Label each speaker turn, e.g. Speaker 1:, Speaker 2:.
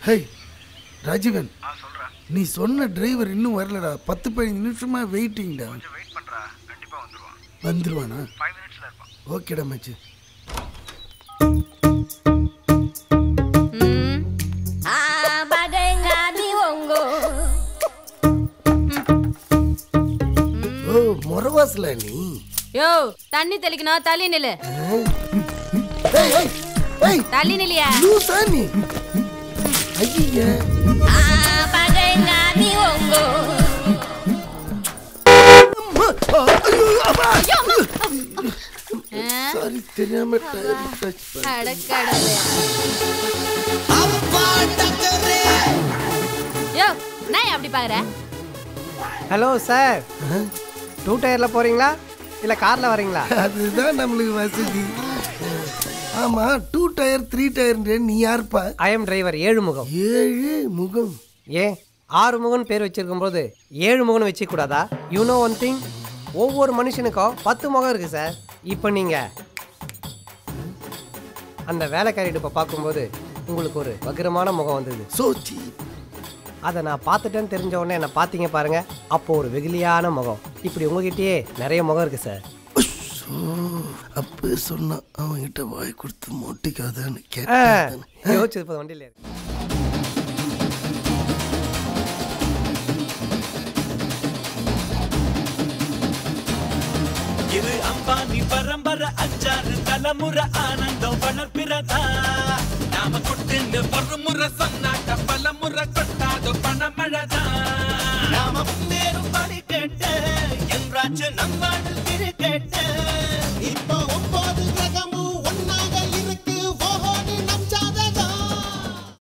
Speaker 1: ஹே ராஜீவன் நீ சொன்ன டிரைவர் இன்னும் வரலடா பத்து பதினஞ்சு நிமிஷமா வெயிட்டிங்டா
Speaker 2: வெயிட் பண்றா கண்டிப்பா வந்துருவான்
Speaker 1: வந்துருவானா
Speaker 2: ஃபைவ் மினிட்ஸ்ல இருப்பான்
Speaker 1: ஓகேடா மச்சு
Speaker 3: Ah, badai ngadi wongo.
Speaker 1: ஓ முறவாசல நீ
Speaker 4: யோ தண்ணி தெளிக்கணும் தள்ளி நில்லு
Speaker 1: ஏய், ஏய், ஏய்,
Speaker 4: தள்ளி நில்லியா
Speaker 1: லூசா நீ ஐயா
Speaker 3: Ah, badai ngadi wongo.
Speaker 1: Sorry தெரியாம டயர் டச்
Speaker 4: அடக்கடவுளே. யோ நான் அப்படி பாக்குற
Speaker 5: ஹலோ சார் டூ டயரில் போகிறீங்களா இல்லை காரில் வரீங்களா
Speaker 1: அதுதான் நம்மளுக்கு வசதி ஆமா டூ டயர் த்ரீ டயர் நீ யாருப்பா
Speaker 5: ஐ எம் டிரைவர் ஏழு முகம்
Speaker 1: ஏழு முகம்
Speaker 5: ஏன் ஆறு முகன் பேர் வச்சிருக்கும் போது ஏழு முகன் வச்சுக்க கூடாதா யூ நோ ஒன் திங் ஒவ்வொரு மனுஷனுக்கும் பத்து முகம் இருக்கு சார் இப்போ நீங்கள் அந்த வேலைக்காரி இப்போ பார்க்கும்போது உங்களுக்கு ஒரு வக்கிரமான முகம் வந்தது
Speaker 1: சோச்சி
Speaker 5: அதை நான் பார்த்துட்டேன்னு தெரிஞ்ச உடனே என்னை பார்த்தீங்க பாருங்க அப்போ ஒரு வெகுலியான முகம் இப்படி உங்ககிட்டயே நிறைய முகம் இருக்கு சார்
Speaker 1: அப்ப சொன்னா அவன்கிட்ட வாய் கொடுத்து மொட்டிக்காதான்னு
Speaker 5: ஆ,
Speaker 1: கேட்டேன்
Speaker 5: யோசிச்சது இப்போ வண்டியில் இருக்கு
Speaker 6: இது அம்பானி பரம்பரை அஞ்சாறு தலைமுறை ஆனந்தம் வளர்ப்பிறதா நாம கொட்டுன்னு ஒரு முறை சொன்னாக்க பல முறை கொட்டாத பணமழதா நாம முன்னேறும் படி கேட்டு என்றாச்சு நம்ம